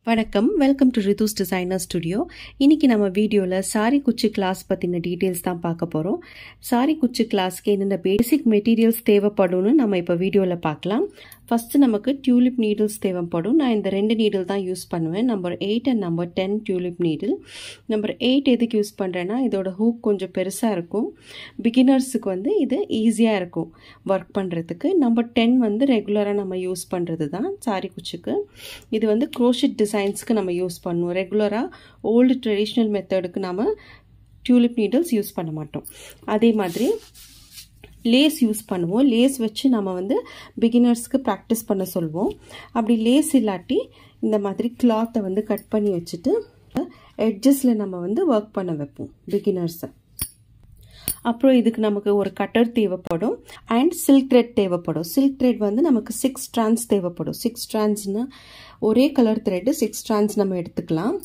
வணக்கம் welcome to Ritu's designer studio இன்றைக்கி நம்ம வீடியோவில் சாரி குச்சி கிளாஸ் பற்றின டீட்டெயில்ஸ் தான் பார்க்க போகிறோம் சாரி குச்சி கிளாஸ்க்கு என்னென்ன பேசிக் மெட்டீரியல்ஸ் தேவைப்படும்னு நம்ம இப்போ வீடியோவில் பார்க்கலாம் ஃபஸ்ட்டு நமக்கு டியூலிப் நீடில்ஸ் தேவைப்படும் நான் இந்த ரெண்டு நீடில் தான் யூஸ் பண்ணுவேன் number eight and number ten tulip needle number eight எதுக்கு யூஸ் பண்ணுறேன்னா இதோட ஹூக் கொஞ்சம் பெருசாக இருக்கும் பிகினர்ஸுக்கு வந்து இது ஈஸியாக இருக்கும் ஒர்க் பண்ணுறதுக்கு நம்பர் டென் வந்து ரெகுலராக நம்ம யூஸ் பண்ணுறது தான் சாரி குச்சிக்கு இது வந்து க்ரோஷிட் டிசைன்ஸ்க்கு நம்ம யூஸ் பண்ணுவோம் ரெகுலராக ஓல்டு ட்ரெடிஷ்னல் மெத்தடுக்கு நம்ம டியூலிப் நீடில்ஸ் யூஸ் பண்ண மாட்டோம் அதே மாதிரி லேஸ் யூஸ் பண்ணுவோம் லேஸ் வச்சு நம்ம வந்து பிகினர்ஸ்க்கு ப்ராக்டிஸ் பண்ண சொல்வோம் அப்படி லேஸ் இல்லாட்டி இந்த மாதிரி கிளாத்தை வந்து கட் பண்ணி வச்சுட்டு எட்ஜஸில் நம்ம வந்து ஒர்க் பண்ண வைப்போம் பிகினர்ஸை அப்புறம் இதுக்கு நமக்கு ஒரு கட்டர் தேவைப்படும் அண்ட் சில்க் த்ரெட் தேவைப்படும் சில்க் த்ரெட் வந்து நமக்கு சிக்ஸ் ஸ்ட்ரான்ஸ் தேவைப்படும் சிக்ஸ் ஸ்ட்ரான்ஸ்னால் ஒரே கலர் த்ரெட்டு சிக்ஸ் ஸ்ட்ரான்ஸ் நம்ம எடுத்துக்கலாம்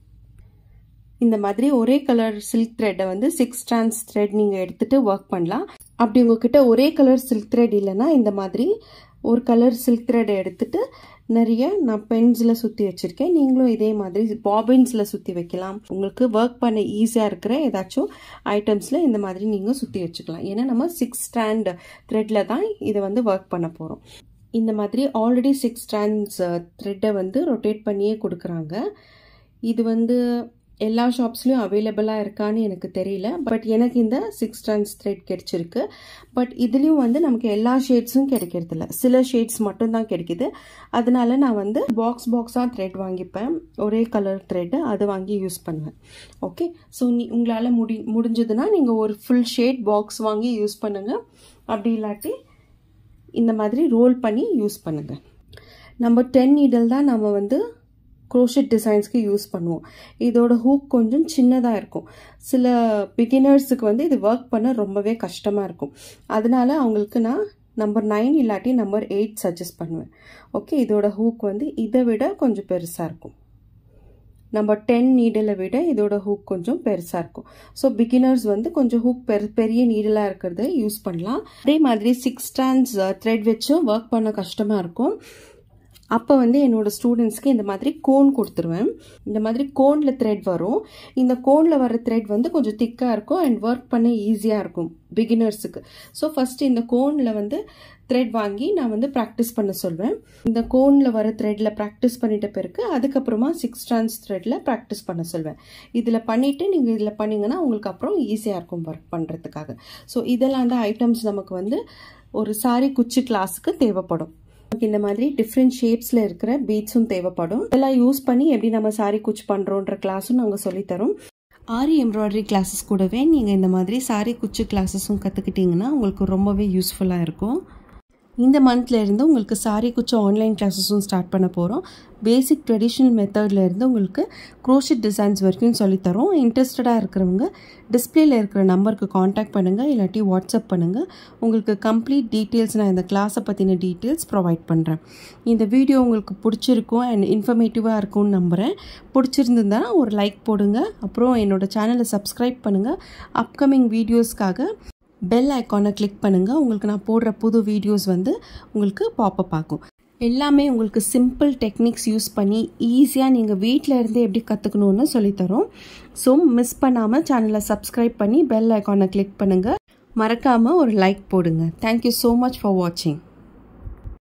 இந்த மாதிரி ஒரே கலர் சில்க் த்ரெட்டை வந்து சிக்ஸ் ஸ்ட்ரான்ஸ் த்ரெட் நீங்கள் எடுத்துகிட்டு ஒர்க் பண்ணலாம் அப்படி உங்ககிட்ட ஒரே கலர் சில்க் த்ரெட் இல்லைன்னா இந்த மாதிரி ஒரு கலர் சில்க் த்ரெட்டை எடுத்துட்டு நிறைய நான் பென்ஸில் சுற்றி வச்சுருக்கேன் நீங்களும் இதே மாதிரி பாபின்ஸில் சுற்றி வைக்கலாம் உங்களுக்கு ஒர்க் பண்ண ஈஸியாக இருக்கிற ஏதாச்சும் ஐட்டம்ஸில் இந்த மாதிரி நீங்கள் சுற்றி வச்சுக்கலாம் ஏன்னா நம்ம சிக்ஸ் ஸ்டாண்ட் த்ரெட்டில் தான் இதை வந்து ஒர்க் பண்ண போகிறோம் இந்த மாதிரி ஆல்ரெடி சிக்ஸ் ஸ்டாண்ட்ஸ் த்ரெட்டை வந்து ரொட்டேட் பண்ணியே கொடுக்குறாங்க இது வந்து எல்லா ஷாப்ஸ்லேயும் அவைலபிளாக இருக்கான்னு எனக்கு தெரியல பட் எனக்கு இந்த சிக்ஸ் டன்ஸ் த்ரெட் கிடைச்சிருக்கு பட் இதுலேயும் வந்து நமக்கு எல்லா ஷேட்ஸும் கிடைக்கிறதில்ல சில ஷேட்ஸ் மட்டும்தான் கிடைக்கிது அதனால நான் வந்து பாக்ஸ் பாக்ஸாக த்ரெட் வாங்கிப்பேன் ஒரே கலர் த்ரெட்டு அது வாங்கி யூஸ் பண்ணுவேன் ஓகே ஸோ நீ உங்களால் முடி முடிஞ்சதுன்னா நீங்கள் ஒரு ஃபுல் ஷேட் பாக்ஸ் வாங்கி யூஸ் பண்ணுங்கள் அப்படி இல்லாட்டி இந்த மாதிரி ரோல் பண்ணி யூஸ் பண்ணுங்கள் நம்ம டென் நீடல் தான் நம்ம வந்து க்ரோஷட் டிசைன்ஸ்க்கு யூஸ் பண்ணுவோம் இதோட ஹூக் கொஞ்சம் சின்னதாக இருக்கும் சில பிகினர்ஸுக்கு வந்து இது ஒர்க் பண்ண ரொம்பவே கஷ்டமாக இருக்கும் அதனால அவங்களுக்கு நான் நம்பர் நைன் இல்லாட்டி நம்பர் எயிட் சஜஸ்ட் பண்ணுவேன் ஓகே இதோட ஹூக் வந்து இதை விட கொஞ்சம் பெருசாக இருக்கும் நம்பர் டென் நீடலை விட இதோட ஹூக் கொஞ்சம் பெருசாக இருக்கும் ஸோ பிகினர்ஸ் வந்து கொஞ்சம் ஹூக் பெரு பெரிய நீடலாக இருக்கிறத யூஸ் பண்ணலாம் அதே மாதிரி சிக்ஸ் ஸ்டாண்ட்ஸ் த்ரெட் வச்சு ஒர்க் பண்ண கஷ்டமாக இருக்கும் அப்போ வந்து என்னோடய ஸ்டூடெண்ட்ஸ்க்கு இந்த மாதிரி கோன் கொடுத்துருவேன் இந்த மாதிரி கோனில் த்ரெட் வரும் இந்த கோனில் வர த்ரெட் வந்து கொஞ்சம் திக்காக இருக்கும் அண்ட் ஒர்க் பண்ண ஈஸியாக இருக்கும் பிகினர்ஸுக்கு ஸோ ஃபஸ்ட்டு இந்த கோனில் வந்து த்ரெட் வாங்கி நான் வந்து ப்ராக்டிஸ் பண்ண சொல்வேன் இந்த கோனில் வர த்ரெட்டில் ப்ராக்டிஸ் பண்ணிட்ட பிறகு அதுக்கப்புறமா சிக்ஸ் ட்ரான்ஸ் த்ரெட்டில் ப்ராக்டிஸ் பண்ண சொல்வேன் இதில் பண்ணிவிட்டு நீங்கள் இதில் பண்ணிங்கன்னா உங்களுக்கு அப்புறம் ஈஸியாக இருக்கும் ஒர்க் பண்ணுறதுக்காக ஸோ இதெல்லாம் தான் ஐட்டம்ஸ் நமக்கு வந்து ஒரு சாரி குச்சி கிளாஸுக்கு தேவைப்படும் இந்த மாதிரி டிஃப்ரெண்ட் ஷேப்ஸில் இருக்கிற பீட்ஸும் தேவைப்படும் இதெல்லாம் யூஸ் பண்ணி எப்படி நம்ம சாரி குச் பண்ணுறோன்ற கிளாஸும் நாங்கள் சொல்லித்தரோம் ஆரி எம்ப்ராய்டரி கிளாஸஸ் கூடவே நீங்கள் இந்த மாதிரி சாரி குச்சி கிளாஸஸும் கற்றுக்கிட்டிங்கன்னா உங்களுக்கு ரொம்பவே யூஸ்ஃபுல்லாக இருக்கும் இந்த மந்த்ல இருந்து உங்களுக்கு சாரி குச்சி ஆன்லைன் கிளாஸஸும் ஸ்டார்ட் பண்ண போகிறோம் பேசிக் ட்ரெடிஷ்னல் மெத்தடில் இருந்து உங்களுக்கு க்ரோஷிட் டிசைன்ஸ் வரைக்கும் சொல்லித்தரோம் இன்ட்ரெஸ்டடாக இருக்கிறவங்க டிஸ்பிளேல இருக்கிற நம்பருக்கு காண்டாக்ட் பண்ணுங்கள் இல்லாட்டி வாட்ஸ்அப் பண்ணுங்கள் உங்களுக்கு கம்ப்ளீட் டீட்டெயில்ஸ் நான் இந்த கிளாஸை பற்றின டீட்டெயில்ஸ் ப்ரொவைட் பண்ணுறேன் இந்த வீடியோ உங்களுக்கு பிடிச்சிருக்கும் அண்ட் இன்ஃபர்மேட்டிவாக இருக்கும்னு நம்புகிறேன் பிடிச்சிருந்ததுன்னா ஒரு லைக் போடுங்க அப்புறம் என்னோடய சேனலை சப்ஸ்கிரைப் பண்ணுங்கள் அப்கமிங் வீடியோஸ்க்காக பெல் ஐக்கானை கிளிக் பண்ணுங்கள் உங்களுக்கு நான் போடுற புது வீடியோஸ் வந்து உங்களுக்கு பாப்பப் ஆகும் எல்லாமே உங்களுக்கு சிம்பிள் டெக்னிக்ஸ் யூஸ் பண்ணி ஈஸியாக நீங்கள் வீட்டில் இருந்தே எப்படி கற்றுக்கணுன்னு சொல்லித்தரோம் ஸோ மிஸ் பண்ணாமல் சேனலை சப்ஸ்கிரைப் பண்ணி பெல் ஐக்கானை கிளிக் பண்ணுங்கள் மறக்காமல் ஒரு லைக் போடுங்க தேங்க்யூ ஸோ மச் ஃபார் வாட்சிங்